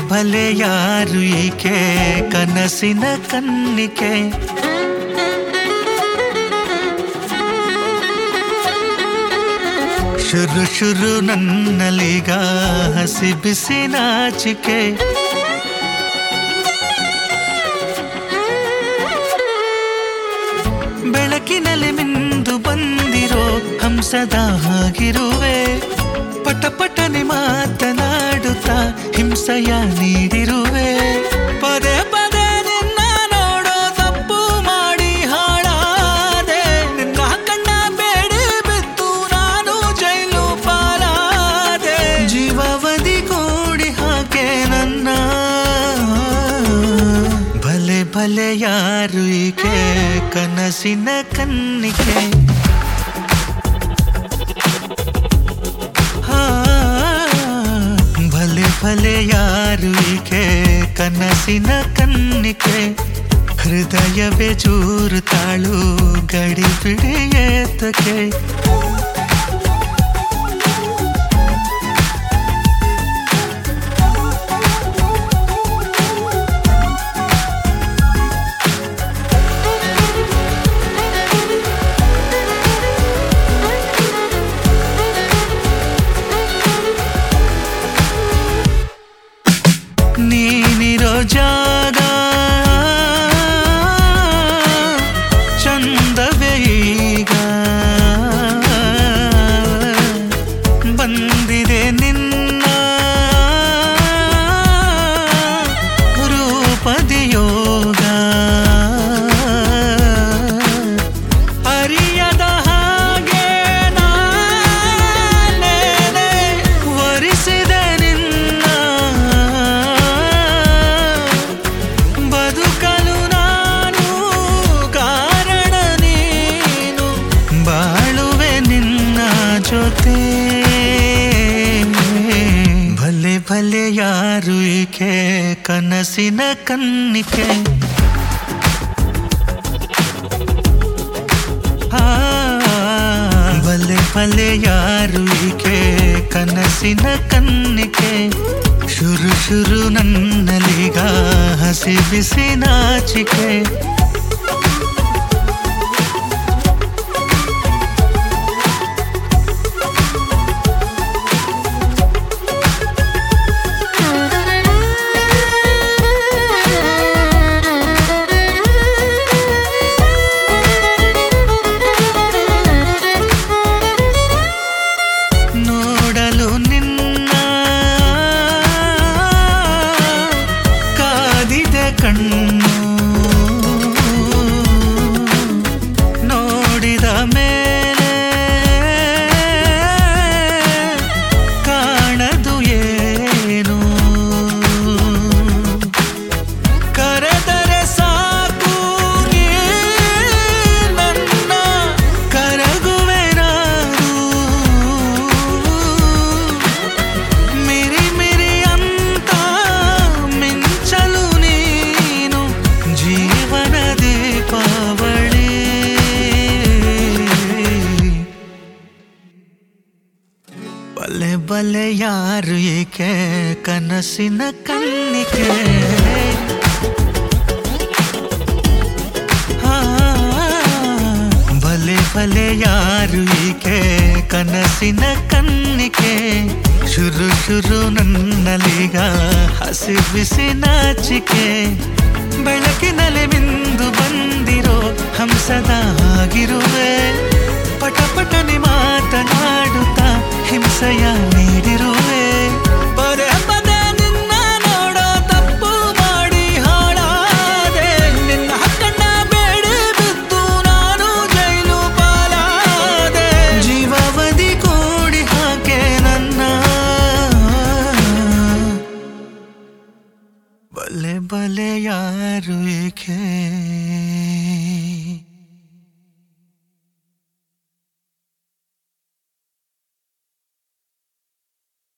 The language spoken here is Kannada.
ಭಲೆ ಯಾರು ಈಕೆ ಕನಸಿನ ಕನ್ನಿಕೆ ಶುರು ಶುರು ನನ್ನಲಿಗ ಹಸಿ ಬಿಸಿ ನಾಚಿಕೆ ಬೆಳಕಿನಲ್ಲಿ ಮಿಂದು ಬಂದಿರೋ ಹಂಸದ ಹಾಗಿರುವೆ ಪಟ ಪಟನೆ ಮಾತನಾಡುತ್ತಾ ಹಿಂಸೆಯ ನೀಡಿರುವೆ ಪದೇ ಪದೇ ನಿನ್ನ ನೋಡೋ ತಪ್ಪು ಮಾಡಿ ಹಾಳಾದೆ ನಿನ್ನ ಕಣ್ಣ ಬೇಡಿ ಬಿದ್ದು ನಾನು ಜೈಲು ಪಾಲಾದೆ ಜೀವಾವಧಿ ಕೂಡಿ ಹಾಕೆ ನನ್ನ ಭಲೆ ಭಲೆ ಯಾರು ಈಕೆ ಕನಸಿನ ಕನ್ನಿಕೆ ಹಾ, ಭಲೆ ಭಲೆ ಯಾರು ಈಕೆ ಕನಸಿನ ಕನ್ನಿಕೆ ಹೃದಯವೇ ಚೂರು ತಾಳು ಗಡಿ ಬಿಡಿ ಏತಕ್ಕೆ ನೀನಿರೋ ಜಾಗ ಚಂದವೇ ಈಗ ಬಂದಿದೆ ನಿನ್ನ ರೂಪದಿ ಯೋಗ ಅರಿಯದ ಹಾಗೆ ನಾನೇನೆ ವರಿಸಿದೆ ನಿನ್ನ ಬದುಕಲು ನಾನು ಕಾರಣ ನೀನು ಬಾಳುವೆ ನಿನ್ನ ಜೊತೆ ಭಲೆ ಭಲೆ ಯಾರು ಈಕೆ ಕನಸಿನ ಕನ್ನಿಕೆ ಆ, ಭಲೆ ಭಲೆ ಯಾರು ಈಕೆ ಕನಸಿನ ಕನ್ನಿಕೆ ಶುರು ಶುರು ನನ್ನಲಿಗ ಹಸಿ ಬಿಸಿ ನಾಚಿಕೆ ನೋಡಲು ನಿನ್ನ ಕಾದಿದೆ ಕಣ್ಣು ನೋಡಿದ ಮೇಲೆ ಕಾಣದು ಏನು ಕರೆದರೆ ಸಾಕು ನೀ ನನ್ನ ಕರಗುವೆ ನಾನು ಮಿರಿ ಮಿರಿ ಅಂತ ಮಿಂಚಲು ನೀನು ಜೀವನ ದೀಪಾವಳಿ ಬಲೆ ಬಲೆ ಯಾರು ಏಕೆ ಕನಸಿನ ಕನ್ನಿಕೆ ಆ, ಭಲೆ ಭಲೆ ಯಾರು ಈಕೆ ಕನಸಿನ ಕನ್ನಿಕೆ ಶುರು ಶುರು ನನ್ನಲಿಗ ಹಸಿ ಬಿಸಿ ನಾಚಿಕೆ ಬೆಳಕಿನಲ್ಲಿ ಮಿಂದು ಬಂದಿರೋ ಹಂಸದ ಆಗಿರುವೆ ಪಟ ಪಟನೆ ಮಾತನಾಡುತ್ತಾ ಹಿಂಸೆಯ ನೀಡಿರುವೆ ಪದೇ ಪದೇ ನಿನ್ನ ನೋಡೋ ತಪ್ಪು ಮಾಡಿ ಹಾಳಾದೆ ನಿನ್ನ ಕಣ್ಣ ಬೇಡಿ ಬಿದ್ದು ನಾನು ಜೈಲು ಪಾಲಾದೆ ಜೀವಾವಧಿ ಕೂಡಿ ಹಾಕೆ ನನ್ನ ಬಲೆ ಬಲೆ ಯಾರು ಏಕೆ